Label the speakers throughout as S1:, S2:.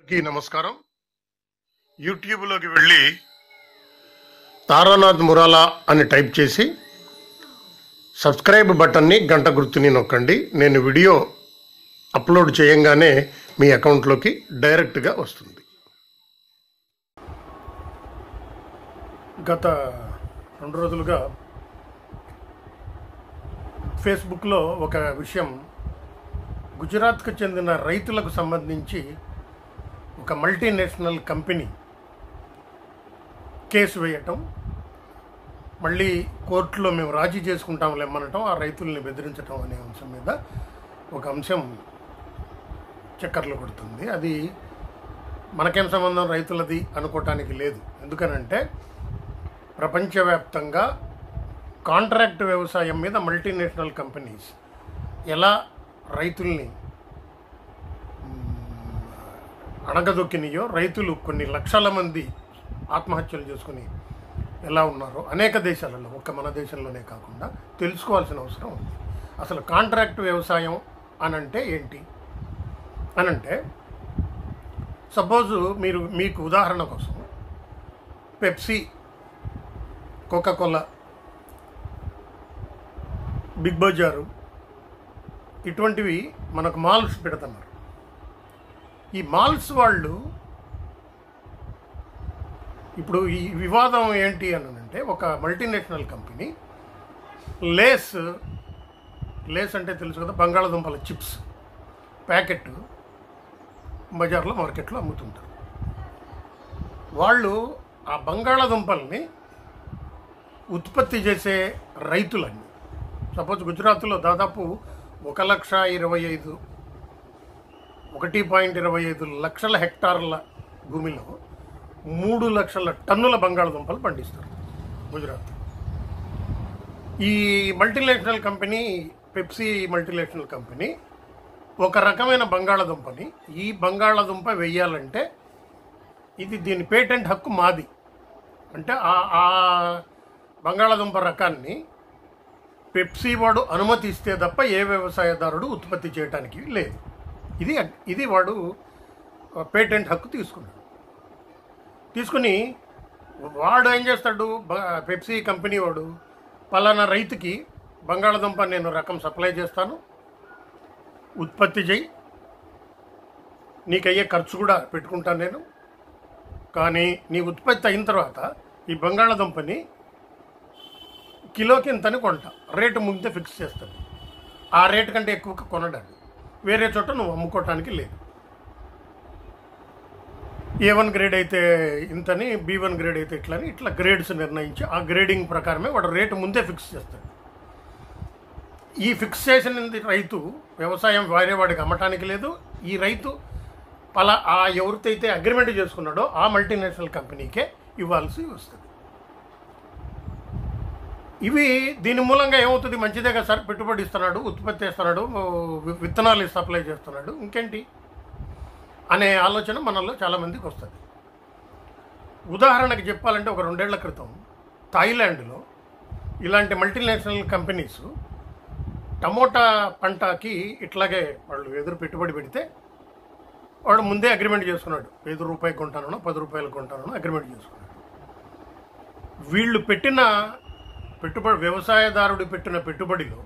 S1: కి నమస్కారం యూట్యూబ్లోకి వెళ్ళి తారానాథ్ మురాలా అని టైప్ చేసి సబ్స్క్రైబ్ బటన్ని గంట గుర్తుని నొక్కండి నేను వీడియో అప్లోడ్ చేయంగానే మీ అకౌంట్లోకి డైరెక్ట్గా వస్తుంది గత రెండు రోజులుగా ఫేస్బుక్లో ఒక విషయం గుజరాత్కు చెందిన రైతులకు సంబంధించి ఒక మల్టీనేషనల్ కంపెనీ కేసు వేయటం మళ్ళీ కోర్టులో మేము రాజీ చేసుకుంటాం లేమనటం ఆ రైతుల్ని బెదిరించటం అనే అంశం మీద ఒక అంశం చక్కర్లు కొడుతుంది అది మనకేం సంబంధం రైతులది అనుకోవటానికి లేదు ఎందుకనంటే ప్రపంచవ్యాప్తంగా కాంట్రాక్ట్ వ్యవసాయం మీద మల్టీనేషనల్ కంపెనీస్ ఎలా రైతుల్ని అణగదొక్కినాయో రైతులు కొన్ని లక్షల మంది ఆత్మహత్యలు చేసుకుని ఎలా ఉన్నారో అనేక దేశాలలో ఒక్క మన దేశంలోనే కాకుండా తెలుసుకోవాల్సిన అవసరం ఉంది అసలు కాంట్రాక్ట్ వ్యవసాయం అనంటే ఏంటి అనంటే సపోజ్ మీరు మీకు ఉదాహరణ కోసం పెప్సీ కోకాకోలా బిగ్ బజారు ఇటువంటివి మనకు మాల్స్ పెడుతున్నారు ఈ మాల్స్ వాళ్ళు ఇప్పుడు ఈ వివాదం ఏంటి అని అంటే ఒక మల్టీనేషనల్ కంపెనీ లేస్ లేస్ అంటే తెలుసు కదా బంగాళదుంపల చిప్స్ ప్యాకెట్ బజార్లో మార్కెట్లో అమ్ముతుంటారు వాళ్ళు ఆ బంగాళదుంపల్ని ఉత్పత్తి చేసే రైతులన్నీ సపోజ్ గుజరాత్లో దాదాపు ఒక లక్ష ఇరవై ఐదు ఒకటి పాయింట్ ఇరవై ఐదు లక్షల హెక్టార్ల భూమిలో మూడు లక్షల టన్నుల బంగాళదుంపలు పండిస్తారు గుజరాత్ ఈ multinational company Pepsi multinational company ఒక రకమైన బంగాళదుంపని ఈ బంగాళదుంప వెయ్యాలంటే ఇది దీని పేటెంట్ హక్కు మాది అంటే ఆ ఆ బంగాళదుంప రకాన్ని పెప్సీ వాడు అనుమతి ఇస్తే తప్ప ఏ వ్యవసాయదారుడు ఉత్పత్తి చేయడానికి లేదు ఇది ఇది వాడు పేటెంట్ హక్కు తీసుకున్నాడు తీసుకుని వాడు ఏం చేస్తాడు బ- పెప్సీ కంపెనీ వాడు పలానా రైతుకి బంగాళదుంప నేను రకం సప్లై చేస్తాను ఉత్పత్తి చేయి నీకు అయ్యే ఖర్చు కూడా పెట్టుకుంటాను నేను కానీ నీ ఉత్పత్తి అయిన తర్వాత ఈ బంగాళదుంపని కిలోకి ఇంతని కొంటా రేటు ముందే ఫిక్స్ చేస్తాను ఆ రేటు కంటే ఎక్కువ కొనడానికి వేరే చోట నువ్వు అమ్ముకోవటానికి లేదు ఏ వన్ గ్రేడ్ అయితే ఇంతని బి వన్ గ్రేడ్ అయితే ఇట్లని ఇట్లా గ్రేడ్స్ నిర్ణయించి ఆ గ్రేడింగ్ ప్రకారమే వాడు రేటు ముందే ఫిక్స్ చేస్తాడు ఈ ఫిక్స్ చేసిన రైతు వ్యవసాయం వేరే వాడికి అమ్మటానికి లేదు ఈ రైతు పలా ఆ ఎవరితో అయితే అగ్రిమెంట్ చేసుకున్నాడో ఆ మల్టీనేషనల్ కంపెనీకే ఇవ్వాల్సి వస్తుంది ఇవి దీని మూలంగా ఏమవుతుంది మంచిదే కదా సార్ పెట్టుబడి ఇస్తున్నాడు ఉత్పత్తి చేస్తున్నాడు వి- విత్తనాలు సప్లై చేస్తున్నాడు ఇంకేంటి అనే ఆలోచన మనలో చాలామందికి వస్తుంది ఉదాహరణకి చెప్పాలంటే ఒక రెండేళ్ల క్రితం థాయిలాండ్లో ఇలాంటి మల్టీనేషనల్ కంపెనీస్ టమోటా పంటకి ఇట్లాగే వాళ్ళు ఎదురు పెట్టుబడి పెడితే వాడు ముందే అగ్రిమెంట్ చేసుకున్నాడు ఐదు రూపాయలు కొంటానో పది రూపాయలు కొంటానో అగ్రిమెంట్ చేసుకున్నాడు వీళ్ళు పెట్టిన పెట్టుబడి వ్యవసాయదారుడు పెట్టిన పెట్టుబడిలో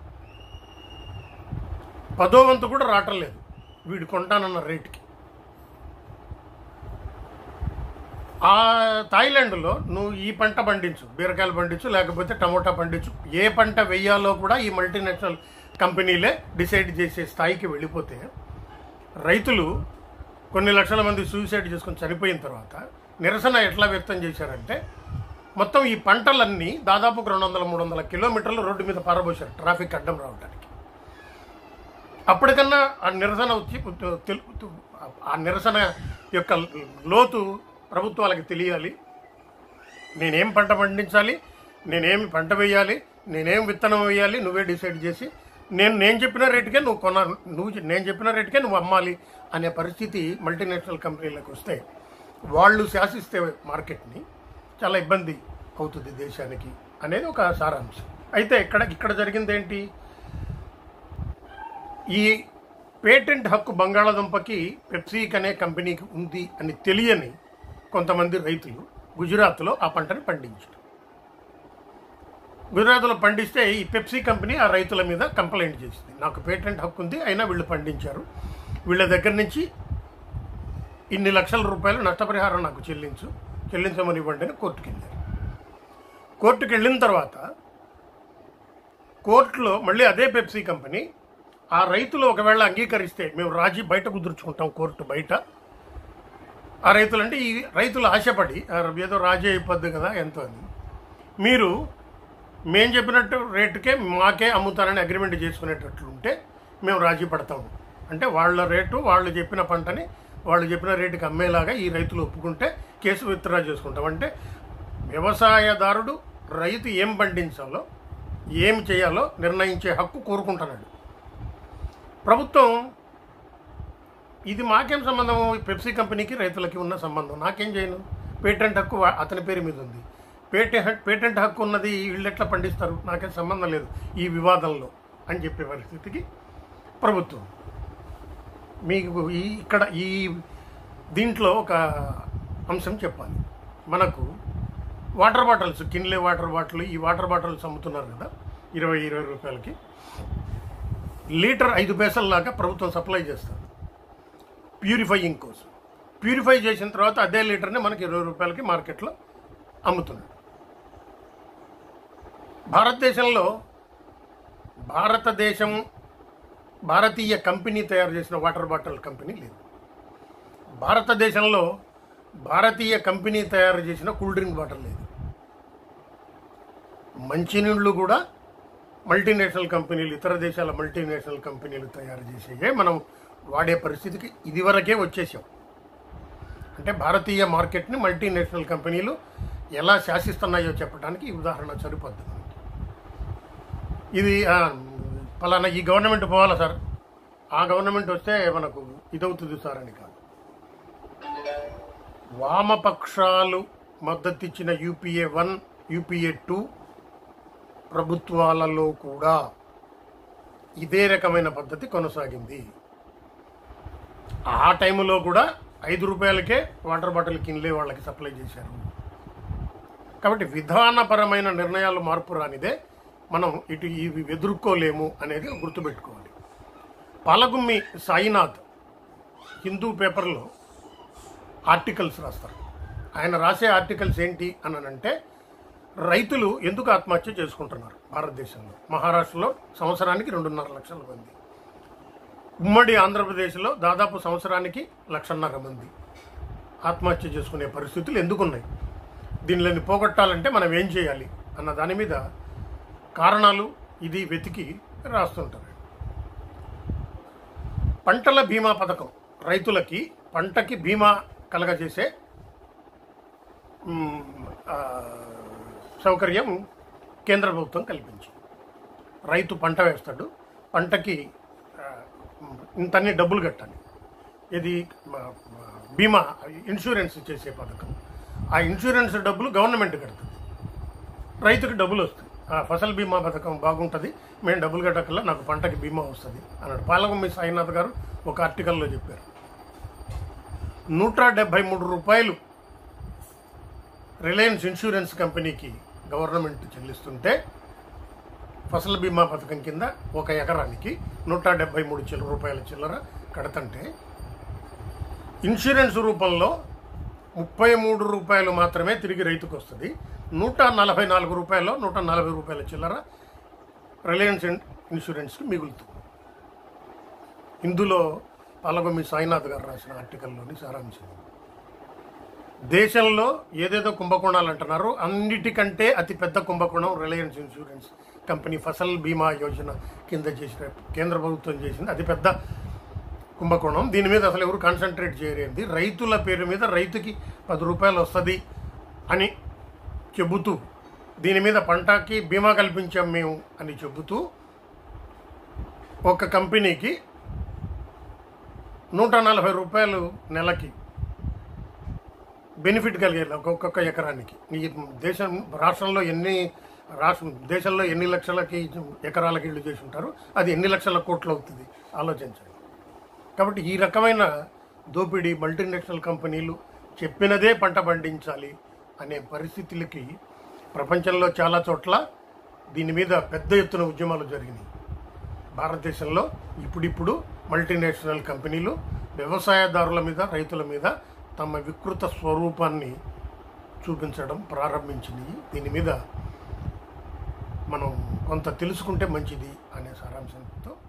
S1: పదో వంతు కూడా రావటం లేదు వీడు కొంటానన్న రేటుకి ఆ థాయిలాండ్లో నువ్వు ఈ పంట పండించు బీరకాయలు పండించు లేకపోతే టమోటా పండించు ఏ పంట వెయ్యాలో కూడా ఈ మల్టీనేషనల్ కంపెనీలే డిసైడ్ చేసే స్థాయికి వెళ్ళిపోతే రైతులు కొన్ని లక్షల మంది సూసైడ్ చేసుకొని చనిపోయిన తర్వాత నిరసన ఎట్లా వ్యక్తం చేశారంటే మొత్తం ఈ పంటలన్నీ దాదాపు రెండు వందల మూడు వందల కిలోమీటర్లు రోడ్డు మీద పారబోశారు ట్రాఫిక్ అడ్డం రావడానికి అప్పటికన్నా ఆ నిరసన వచ్చి తెలు- ఆ నిరసన యొక్క లోతు ప్రభుత్వాలకు తెలియాలి నేనేం పంట పండించాలి నేనేమి పంట వేయాలి నేనేం విత్తనం వేయాలి నువ్వే డిసైడ్ చేసి నేను నేను చెప్పిన రేటుకే నువ్వు కొన నువ్వు చె- నేను చెప్పిన రేటుకే నువ్వు అమ్మాలి అనే పరిస్థితి మల్టీనేషనల్ కంపెనీలకు వస్తే వాళ్ళు శాసిస్తే మార్కెట్ని చాలా ఇబ్బంది అవుతుంది దేశానికి అనేది ఒక సారాంశం అయితే ఇక్కడ ఇక్కడ జరిగింది ఏంటి ఈ పేటెంట్ హక్కు బంగాళాదుంపకి పెప్సీక్ అనే కంపెనీకి ఉంది అని తెలియని కొంతమంది రైతులు గుజరాత్లో ఆ పంటని పండించారు గుజరాత్లో పండిస్తే ఈ పెప్సీ కంపెనీ ఆ రైతుల మీద కంప్లైంట్ చేసింది నాకు పేటెంట్ హక్కు ఉంది అయినా వీళ్ళు పండించారు వీళ్ళ దగ్గర నుంచి ఇన్ని లక్షల రూపాయలు నష్టపరిహారం నాకు చెల్లించు చెల్లించమని ఇవ్వండి అని కోర్టుకు వెళ్ళారు కోర్టుకు వెళ్ళిన తర్వాత కోర్టులో మళ్ళీ అదే పెప్సీ కంపెనీ ఆ రైతులు ఒకవేళ అంగీకరిస్తే మేము రాజీ బయట కుదుర్చుకుంటాం కోర్టు బయట ఆ రైతులు అంటే ఈ రైతులు ఆశపడి "ఆ, ఏదో రాజీ అయిపోద్ది కదా ఎంతో అని మీరు మేము చెప్పినట్టు రేటుకే మాకే అమ్ముతారని అగ్రిమెంట్ చేసుకునేటట్లు ఉంటే మేము రాజీ పడతాము అంటే వాళ్ళ రేటు వాళ్ళు చెప్పిన పంటని వాళ్ళు చెప్పిన రేటుకి అమ్మేలాగా ఈ రైతులు ఒప్పుకుంటే కేసు విత్డ్రా చేసుకుంటాం అంటే వ్యవసాయదారుడు రైతు ఏం పండించాలో ఏం చేయాలో నిర్ణయించే హక్కు కోరుకుంటున్నాడు ప్రభుత్వం ఇది మాకేం సంబంధం ఈ పెప్సీ కంపెనీకి రైతులకి ఉన్న సంబంధం నాకేం చేయను పేటెంట్ హక్కు వా- అతని పేరు మీద ఉంది పేటెంట్ పేటెంట్ హక్కు ఉన్నది వీళ్ళు ఎట్లా పండిస్తారు నాకేం సంబంధం లేదు ఈ వివాదంలో అని చెప్పే పరిస్థితికి ప్రభుత్వం మీకు ఈ ఇక్కడ ఈ దీంట్లో ఒక అంశం చెప్పాలి మనకు water bottles Kinley water bottle ఈ వాటర్ బాటిల్స్ అమ్ముతున్నారు కదా ఇరవై ఇరవై రూపాయలకి లీటర్ ఐదు పైసల్లాగా ప్రభుత్వం సప్లై చేస్తుంది ప్యూరిఫైయింగ్ కోసం ప్యూరిఫై చేసిన తర్వాత అదే లీటర్ని మనకి ఇరవై రూపాయలకి మార్కెట్లో అమ్ముతున్నాడు భారతదేశంలో భారతదేశం భారతీయ కంపెనీ తయారు చేసిన వాటర్ బాటిల్ కంపెనీ లేదు భారతదేశంలో భారతీయ కంపెనీ తయారు చేసిన కూల్ డ్రింక్ బాటిల్ లేదు మంచినీళ్ళు కూడా మల్టీనేషనల్ కంపెనీలు ఇతర దేశాల మల్టీనేషనల్ కంపెనీలు తయారు చేసేయే మనం వాడే పరిస్థితికి ఇదివరకే వచ్చేసాం అంటే భారతీయ మార్కెట్ని మల్టీనేషనల్ కంపెనీలు ఎలా శాసిస్తున్నాయో చెప్పడానికి ఈ ఉదాహరణ సరిపోద్ది మనకి ఇది ఆ, పలానా ఈ గవర్నమెంట్ పోవాలా సార్ ఆ గవర్నమెంట్ వస్తే మనకు ఇదవుతుంది సార్ అని కాదు వామపక్షాలు మద్దతిచ్చిన యూపీఏ వన్ యూపీఏ టూ ప్రభుత్వాలలో కూడా ఇదే రకమైన పద్ధతి కొనసాగింది ఆ టైంలో కూడా ఐదు రూపాయలకే వాటర్ బాటిల్ కిన్లే వాళ్ళకి సప్లై చేశారు కాబట్టి విధానపరమైన నిర్ణయాలు మార్పు రానిదే మనం ఇటు ఇవి ఎదుర్కోలేము అనేది గుర్తుపెట్టుకోవాలి పాలగుమ్మి సాయినాథ్ హిందూ పేపర్లో ఆర్టికల్స్ రాస్తారు ఆయన రాసే ఆర్టికల్స్ ఏంటి అని అంటే రైతులు ఎందుకు ఆత్మహత్య చేసుకుంటున్నారు భారతదేశంలో మహారాష్ట్రలో సంవత్సరానికి రెండున్నర లక్షల మంది ఉమ్మడి ఆంధ్రప్రదేశ్లో దాదాపు సంవత్సరానికి లక్షన్నర మంది ఆత్మహత్య చేసుకునే పరిస్థితులు ఎందుకున్నాయి దీనిని పోగొట్టాలంటే మనం ఏం చేయాలి అన్న దాని మీద కారణాలు ఇది వెతికి రాస్తుంటారు పంటల బీమా పథకం రైతులకి పంటకి బీమా కలగజేసే మ్, ఆ, సౌకర్యం కేంద్ర ప్రభుత్వం కల్పించింది రైతు పంట వేస్తాడు పంటకి ఆ, ఇంతన్ని డబ్బులు కట్టాలి ఇది మ, మ, బీమా ఇన్సూరెన్స్ చేసే పథకం ఆ ఇన్సూరెన్స్ డబ్బులు గవర్నమెంట్ కడుతుంది రైతుకి డబ్బులు వస్తాయి ఆ ఫసల్ బీమా పథకం బాగుంటుంది మేము డబ్బులు కట్టకల్లా నాకు పంటకి బీమా వస్తుంది అన్నాడు పాలగొమ్మి సాయినాథ్ గారు ఒక ఆర్టికల్లో చెప్పారు నూట డెబ్బై మూడు రూపాయలు రిలయన్స్ ఇన్సూరెన్స్ కంపెనీకి గవర్నమెంట్ చెల్లిస్తుంటే ఫసల్ బీమా పథకం కింద ఒక ఎకరానికి నూట డెబ్బై మూడు చిల్లర రూపాయల చిల్లర కడతంటే ఇన్సూరెన్స్ రూపంలో ముప్పై మూడు రూపాయలు మాత్రమే తిరిగి రైతుకు వస్తుంది నూట నలభై నాలుగు రూపాయలు నూట నలభై రూపాయల చిల్లర రిలయన్స్ ఇన్- ఇన్సూరెన్స్కి మిగులుతుంది ఇందులో పాలగొమ్మి సాయినాథ్ గారు రాసిన ఆర్టికల్లోని సారాంశం దేశంలో ఏదేదో కుంభకోణాలు అంటున్నారు అన్నిటికంటే అతి పెద్ద కుంభకోణం రిలయన్స్ ఇన్సూరెన్స్ కంపెనీ ఫసల్ బీమా యోజన కింద చేసిన కేంద్ర ప్రభుత్వం చేసింది అతి పెద్ద కుంభకోణం దీని మీద అసలు ఎవరు కాన్సన్ట్రేట్ చేయలేదు రైతుల పేరు మీద రైతుకి పది రూపాయలు వస్తుంది అని చెబుతూ దీని మీద పంటకి బీమా కల్పించాం మేము అని చెబుతూ ఒక కంపెనీకి నూట నలభై రూపాయలు నెలకి బెనిఫిట్ కలిగేలా ఒక్కొక్క ఎకరానికి ఈ దేశం రాష్ట్రంలో ఎన్ని రాష్ట్రం దేశంలో ఎన్ని లక్షలకి ఎకరాలకి ఇల్లు చేసి ఉంటారు అది ఎన్ని లక్షల కోట్లు అవుతుంది ఆలోచించండి కాబట్టి ఈ రకమైన దోపిడీ మల్టీనేషనల్ కంపెనీలు చెప్పినదే పంట పండించాలి అనే పరిస్థితులకి ప్రపంచంలో చాలా చోట్ల దీని మీద పెద్ద ఎత్తున ఉద్యమాలు జరిగినాయి భారతదేశంలో ఇప్పుడిప్పుడు మల్టీనేషనల్ కంపెనీలు వ్యవసాయదారుల మీద రైతుల మీద తమ వికృత స్వరూపాన్ని చూపించడం ప్రారంభించింది దీని మీద మనం కొంత తెలుసుకుంటే మంచిది అనే సారాంశంతో